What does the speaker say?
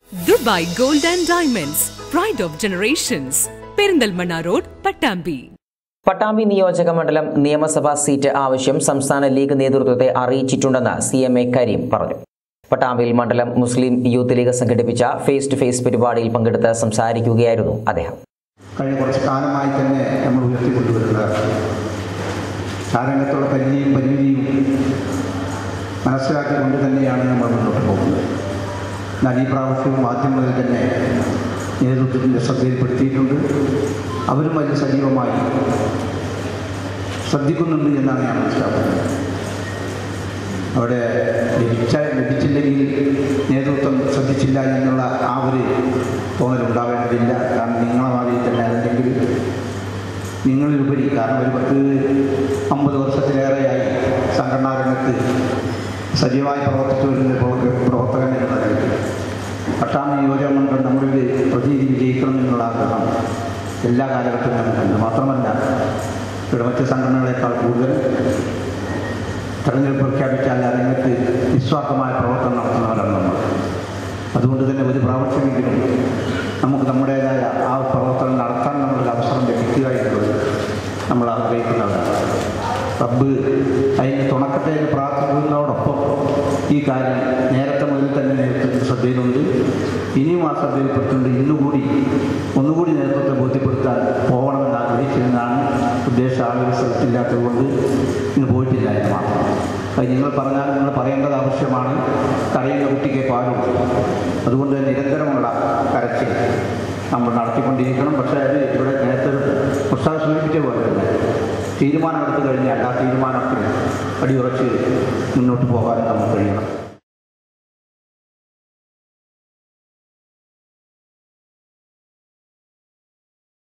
Dubai gold and diamonds pride of generations Perinthalmanna road Pattambi Pattambi നിയോജക മണ്ഡലം നിയമസഭാ സീറ്റ് ആവശ്യം സംസ്ഥാന ലീഗ് നേതൃത്വത്തെ അറിയിച്ചിട്ടുണ്ടെന്ന് സി എം എ കരീം പറഞ്ഞു പട്ടാമ്പിയിൽ മണ്ഡലം മുസ്ലിം യൂത്ത് ലീഗ് സംഘടിപ്പിച്ച ഫേസ് ടു ഫേസ് പരിപാടിയിൽ പങ്കെടുത്ത് സംസാരിക്കുകയായിരുന്നു അദ്ദേഹം കഴിഞ്ഞ കുറച്ച് കാലമായി തന്നെ നമ്മൾ ഉയർത്തിക്കൊണ്ടുവരുന്നത് ആ രംഗത്തുള്ള പരിധിയും പരിമിതിയും മനസ്സിലാക്കിക്കൊണ്ട് തന്നെയാണ് നമ്മൾ മുന്നോട്ട് പോകുന്നത് എന്നാൽ ഈ പ്രാവശ്യവും ആദ്യം മുതൽ തന്നെ നേതൃത്വത്തിൻ്റെ ശ്രദ്ധയിൽപ്പെടുത്തിയിട്ടുണ്ട് അവരും അതിൽ സജീവമായി ശ്രദ്ധിക്കുന്നുണ്ട് എന്നാണ് ഞാൻ മനസ്സിലാക്കുന്നത് അവിടെ ലഭിച്ച ലഭിച്ചില്ലെങ്കിൽ നേതൃത്വം ശ്രദ്ധിച്ചില്ല എന്നുള്ള ആ ഒരു തോന്നലുണ്ടാവേണ്ടതില്ല കാരണം നിങ്ങളെ മാതിരി തന്നെ അല്ലെങ്കിൽ നിങ്ങളിലുപരി കാരണം ഒരു പത്ത് അമ്പത് വർഷത്തിലേറെയായി സംഘടനാ രംഗത്ത് സജീവമായി പ്രവർത്തിച്ചു വരുന്ന പ്രവർത്ത- പ്രവർത്തകൻ എന്ന നിലയ്ക്ക് പട്ടാമ്പി നിയോജകമണ്ഡലം നമ്മളിൽ പ്രതിനിധി വിജയിക്കണം എന്നുള്ള ആഗ്രഹം എല്ലാ കാലഘട്ടത്തിലും നമുക്കുണ്ട് മാത്രമല്ല ഇവിടെ മറ്റ് സംഘടനകളെക്കാൾ കൂടുതൽ തെരഞ്ഞെടുപ്പ് പ്രഖ്യാപിച്ചാൽ ആ രംഗത്ത് നിസ്വാർത്ഥമായ പ്രവർത്തനം നടത്തുന്നവരാണ് നമ്മൾ അതുകൊണ്ട് തന്നെ ഒരു പ്രാവശ്യമെങ്കിലും നമുക്ക് നമ്മുടേതായ ആ പ്രവർത്തനം നടത്താൻ നമ്മളൊരു അവസരം ലഭിക്കുക എന്നുള്ളത് നമ്മൾ ആഗ്രഹിക്കുന്നവരാണ് റബ്ബ് അതിന് തുണക്കട്ടെ എന്ന് പ്രാർത്ഥിക്കുന്നതോടൊപ്പം ഈ കാര്യം നേരത്തെ മുതൽ തന്നെ നേതൃത്വത്തിൽ ശ്രദ്ധയിലുണ്ട് ഇനിയും ആ ശ്രദ്ധയിൽപ്പെട്ടുകൊണ്ട് ഇന്നുകൂടി ഒന്നുകൂടി നേതൃത്വത്തെ ബോധ്യപ്പെടുത്താൻ പോകണമെന്ന് ആഗ്രഹിച്ചിരുന്നതാണ് ഉദ്ദേശം ആ ഒരു സ്ഥലത്തില്ലാത്തത് കൊണ്ട് ഇന്ന് പോയിട്ടില്ല എന്ന് മാത്രം അത് നിങ്ങൾ പറഞ്ഞാൽ നിങ്ങൾ പറയേണ്ടത് ആവശ്യമാണ് കരയുന്ന കുട്ടിക്ക് പാടും അതുകൊണ്ട് നിരന്തരമുള്ള കരച്ചിൽ നമ്മൾ നടത്തിക്കൊണ്ടിരിക്കണം പക്ഷേ അത് ഇവിടെ നേരത്തെ ഒരു പുസ്തകം സൂചിപ്പിച്ച പോലെ തന്നെ തീരുമാനമെടുത്തു കഴിഞ്ഞാൽ ആ തീരുമാനത്തിൽ അടിയുറച്ച് മുന്നോട്ട് പോകാൻ നമുക്ക് കഴിയണം